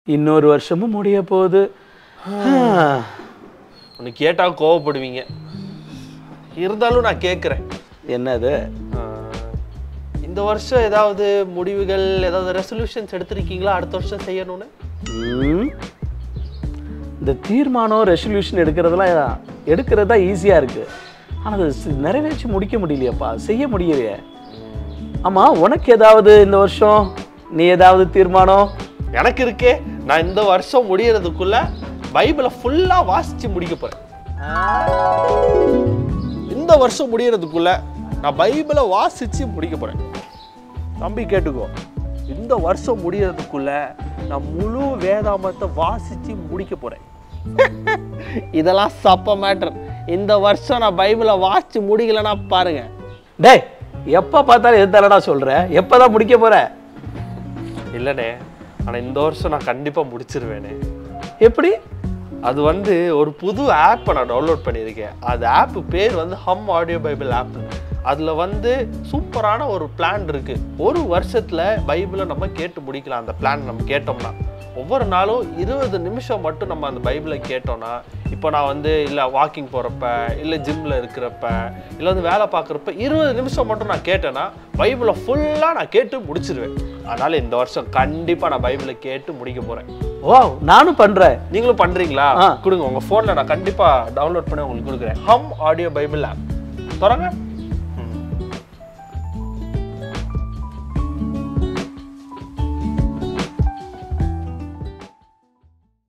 இன்னொரு வருஷமும் முடிய போகுது உனக்கு கேட்டா கோவப்படுவீங்க இருந்தாலும் நான் கேட்குறேன் என்னது இந்த வருஷம் ஏதாவது முடிவுகள் ஏதாவது ரெசல்யூஷன்ஸ் எடுத்திருக்கீங்களா அடுத்த வருஷம் செய்யணும்னு ம். இந்த தீர்மானம் ரெசல்யூஷன் எடுக்கிறதுலாம் எடுக்கிறது தான் ஈஸியாக இருக்கு ஆனால் அது சி- நிறைவேற்றி முடிக்க முடியலையேப்பா செய்ய முடியலையே ஆமாம் உனக்கு ஏதாவது இந்த வருஷம் நீ ஏதாவது தீர்மானம் எனக்கு இருக்கே நான் இந்த வருஷம் முடியறதுக்குள்ள பைபிளை ஃபுல்லா வாசிச்சு முடிக்க போறேன் இந்த வருஷம் முடியறதுக்குள்ள நான் பைபிளை வாசிச்சு முடிக்க போறேன் தம்பி கேட்டுக்கோ இந்த வருஷம் முடியறதுக்குள்ள நான் முழு வேதாமத்தை வாசிச்சு முடிக்க போறேன் இதெல்லாம் சப்ப மேட்டர் இந்த வருஷம் நான் பைபிளை வாசிச்சு முடிக்கலன்னா பாருங்க டேய் எப்போ பார்த்தாலும் எது தரடா சொல்கிற எப்போ தான் முடிக்க போகிற இல்லைண்ணே ஆனா இந்த வருஷம் நான் கண்டிப்பா முடிச்சிருவேனே எப்படி அது வந்து ஒரு புது ஆப்பை நான் டவுன்லோட் பண்ணியிருக்கேன் அது ஆப் பேர் வந்து ஹம் ஆடியோ பைபிள் ஆப் அதில் வந்து சூப்பரான ஒரு பிளான் இருக்கு ஒரு வருஷத்தில் பைபிளை நம்ம கேட்டு முடிக்கலாம் அந்த பிளான் நம்ம கேட்டோம்னா ஒவ்வொரு நாளும் இருபது நிமிஷம் மட்டும் நம்ம அந்த பைபிளை கேட்டோம்னா இப்போ நான் வந்து இல்லை வாக்கிங் போகிறப்ப இல்லை ஜிம்மில் இருக்கிறப்ப இல்லை வந்து வேலை பார்க்குறப்ப இருபது நிமிஷம் மட்டும் நான் கேட்டேன்னா பைபிளை ஃபுல்லாக நான் கேட்டு முடிச்சிருவேன் அதனால் இந்த வருஷம் கண்டிப்பாக நான் பைபிளை கேட்டு முடிக்க போகிறேன் ஓ நானும் பண்ணுறேன் நீங்களும் பண்றீங்களா ஆ. கொடுங்க உங்க போன்ல நான் கண்டிப்பா டவுன்லோட் பண்ணி உங்களுக்கு கொடுக்குறேன் ஹம் ஆடியோ பைபிள் ஆப் தொடங்க